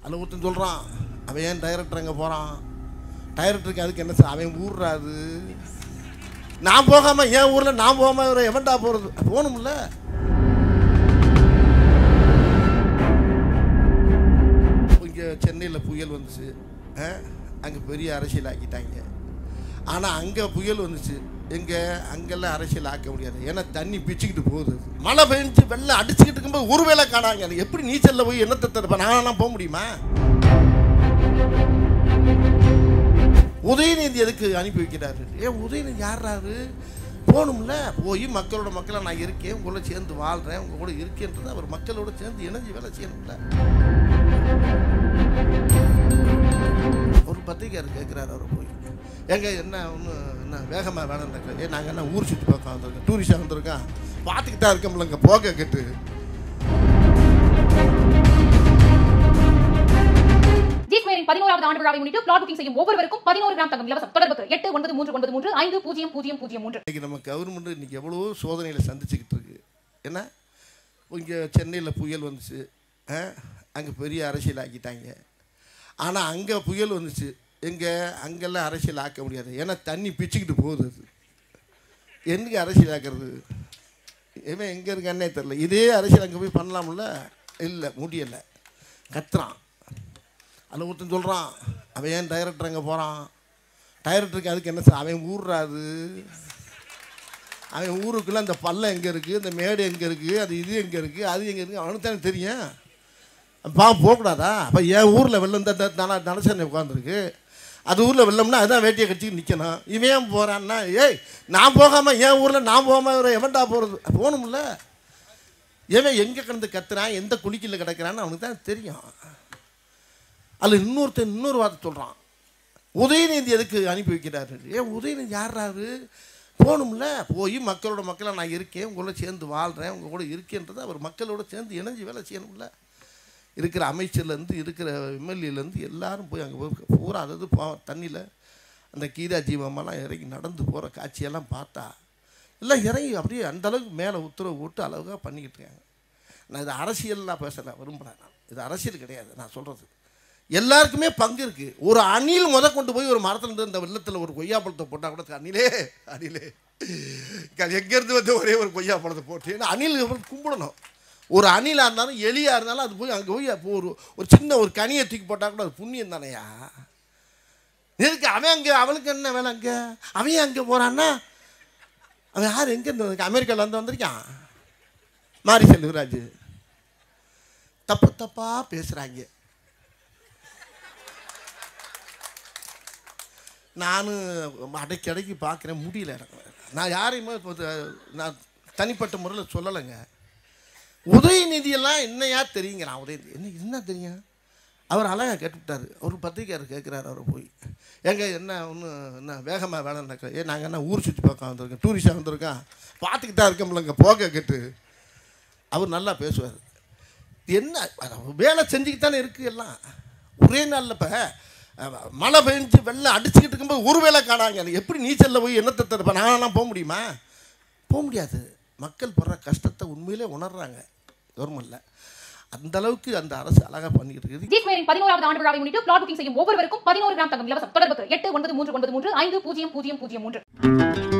அதில் ஒருத்தன் சொல்கிறான் அவன் ஏன் டைரக்டர் அங்கே போகிறான் டைரக்டருக்கு அதுக்கு என்ன சார் அவன் ஊர்றாரு நான் போகாமல் என் ஊரில் நான் போகாமல் இவரை எவன்டா போகிறது போகணும்ல இங்கே சென்னையில் புயல் வந்துச்சு அங்கே பெரிய அரசியல் ஆக்கிட்டாங்க ஆனால் அங்கே புயல் வந்துச்சு எங்கே அங்கெல்லாம் அரசியல் ஆக்க முடியாது ஏன்னா தண்ணி பிச்சுக்கிட்டு போகுது மழை பெஞ்சு வெள்ளம் அடிச்சுக்கிட்டு இருக்கும்போது ஒரு வேளை காணாங்க அது எப்படி நீச்சலில் போய் என்னத்தை தடுப்பேன் நானெல்லாம் போக முடியுமா உதயநிதி எதுக்கு அனுப்பி வைக்கிறாரு ஏன் உதயநிதி யாராரு போகணும்ல போய் மக்களோட மக்களை நான் இருக்கேன் உங்களோட சேர்ந்து வாழ்கிறேன் உங்க கூட இருக்கேன்றது அவர் மக்களோட சேர்ந்து இணைஞ்சு வேலை செய்யணும்ல ஒரு பத்திரிக்கையார் கேட்குறாரு அவர் போய் எங்க என்ன ஒன்று என்ன வேகமாக வேலை நடக்குது ஏ நாங்கள் என்ன ஊர் சுற்றி பார்க்க வந்திருக்கோம் டூரிஸ்டாக வந்திருக்கோம் பார்த்துக்கிட்டா இருக்கோம்ல இங்கே போக கேட்டு ஜி ஸ்கொயரின் பதினோராவது ஆண்டு விழாவை முன்னிட்டு பிளாட் புக்கிங் செய்யும் ஒவ்வொருவருக்கும் பதினோரு கிராம் தங்கம் இலவசம் தொடர்புக்கு எட்டு ஒன்பது மூன்று ஒன்பது மூன்று ஐந்து பூஜ்ஜியம் பூஜ்ஜியம் பூஜ்ஜியம் மூன்று இன்றைக்கி நம்ம கவர்மெண்ட் இன்றைக்கி எவ்வளவோ சோதனைகளை சந்திச்சுக்கிட்டு இருக்கு என்ன இங்கே சென்னையில் புயல் வந்துச்சு அங்கே பெரிய அரசியல் ஆக்கிட்டாங்க ஆனால் அங்கே புயல் வந்துச்சு எங்கே அங்கெல்லாம் அரசியல் ஆக்க முடியாது ஏன்னா தண்ணி பிச்சுக்கிட்டு போகுது அது என்னைக்கு அரசியல் ஆக்கிறது இவன் எங்கே இருக்கான்னே தெரில இதே அரசியல் அங்கே போய் பண்ணலாம்ல இல்லை முடியலை கத்துறான் அதில் ஒருத்தன் சொல்கிறான் அவன் ஏன் டைரக்டர் அங்கே போகிறான் டைரக்டருக்கு அதுக்கு என்ன சார் அவன் ஊர்றாரு அவன் ஊருக்குள்ளே அந்த பள்ளம் எங்கே இருக்குது அந்த மேடு எங்கே இருக்குது அது இது எங்கே இருக்குது அது எங்கே இருக்குது அவனுக்கு தானே தெரியும் பா போகக்கூடாதா அப்போ என் ஊரில் வெள்ளம் இந்த தன தனசேனை உட்காந்துருக்கு அது ஊரில் வெள்ளம்னா அதான் வேட்டியை கட்டிட்டு நிற்கணும் இவன் ஏன் போகிறான்னா ஏய் நான் போகாமல் என் ஊரில் நான் போகாமல் இவரை எவன்டா போகிறது போகணும்ல எவன் எங்கே கிடந்து கத்துறான் எந்த குளிக்கில் கிடக்கிறான்னு அவனுக்கு தான் தெரியும் அதில் இன்னொருத்தன் இன்னொரு வார்த்தை சொல்கிறான் உதயநிதி எதுக்கு அனுப்பி வைக்கிறாரு ஏன் உதயநிதி யாராரு போகணும்ல போய் மக்களோட மக்களை நான் இருக்கேன் உங்களோட சேர்ந்து வாழ்கிறேன் உங்கள் கூட இருக்கேன்றது அவர் மக்களோட சேர்ந்து இணைஞ்சு வேலை செய்யணும்ல இருக்கிற அமைச்சர்லேருந்து இருக்கிற எம்எல்ஏலேருந்து எல்லாரும் போய் அங்கே போய் பூரா அதாவது போ தண்ணியில் அந்த கீதா ஜீவமெல்லாம் இறங்கி நடந்து போகிற காட்சியெல்லாம் பார்த்தா எல்லாம் இறங்கி அப்படியே அந்த அளவுக்கு மேலே உத்தரவு போட்டு அளவுக்காக பண்ணிக்கிட்டு இருக்காங்க நான் இது அரசியல்லாம் பேசலை விரும்புகிறேன் நான் இது அரசியல் கிடையாது நான் சொல்கிறது எல்லாருக்குமே பங்கு இருக்குது ஒரு அணில் முத கொண்டு போய் ஒரு மரத்துல இருந்து இந்த வெள்ளத்தில் ஒரு கொய்யா பழத்தை போட்டால் கூட அணிலே அணிலே எங்கேருந்து வந்து ஒரே ஒரு கொய்யா பழத்தை போட்டு ஏன்னா அணில் அப்புறம் கும்பிடணும் ஒரு அணிலாக இருந்தாலும் எலியாக இருந்தாலும் அது போய் அங்கே போய் அப்போ ஒரு ஒரு சின்ன ஒரு கனியை தூக்கி போட்டால் கூட அது புண்ணியம் தானையா எதுக்கு அவன் அங்கே அவனுக்கு என்ன வேலை அங்கே அவன் அங்கே போகிறான்னா அவன் யார் எங்கே இருந்து அமெரிக்காவில் இருந்து வந்திருக்கான் மாரி செல்வராஜ் தப்பு தப்பாக பேசுகிறாங்க நானும் அடைக்கி அடைக்கி பார்க்குறேன் முடியல எனக்கு நான் யாரையுமே இப்போ இது- நான் தனிப்பட்ட முறையில் சொல்லலைங்க உதயநிதியெல்லாம் என்னையா தெரியுங்கிறான் உதயநிதி என்ன என்ன தெரியும் அவர் அழகாக கேட்டுவிட்டார் ஒரு பத்திரிக்கையார் கேட்குறாரு அவர் போய் எங்க என்ன ஒன்று என்ன வேகமாக வேலை நடக்குது ஏ நாங்கள் என்ன ஊர் சுற்றி பார்க்க வந்திருக்கோம் டூரிஸ்டாக வந்திருக்கோம் பார்த்துக்கிட்டு தான் இருக்கோம்ல இங்கே போக கேட்டு அவர் நல்லா பேசுவார் என்ன அதான் வேலை செஞ்சுக்கிட்டு தானே இருக்குது எல்லாம் ஒரே நாளில் இப்போ மழை பெஞ்சு வெள்ளம் அடிச்சுக்கிட்டு இருக்கும்போது ஒரு வேளை காணாங்க அது எப்படி நீச்சலில் போய் என்னத்தை தடுப்பேன் நானெல்லாம் போக முடியுமா போக முடியாது மக்கள் படுற கஷ்டத்தை உண்மையிலே உணர்றாங்க கவர்மெண்ட்டில் அந்த அளவுக்கு அந்த அரசு அழகாக பண்ணிக்கிட்டு இருக்குது ஜி ஸ்கொயரின் பதினோராவது ஆண்டு விழாவை முன்னிட்டு பிளாட் புக்கிங் செய்யும் ஒவ்வொருவருக்கும் பதினோரு கிராம் தங்கம் இலவசம் தொடர்புக்கு எட்டு ஒன்பது மூன்று ஒன்பது மூன்று ஐந்து பூஜ்ஜியம் பூஜ்ஜியம் பூஜ்ஜியம் மூன்று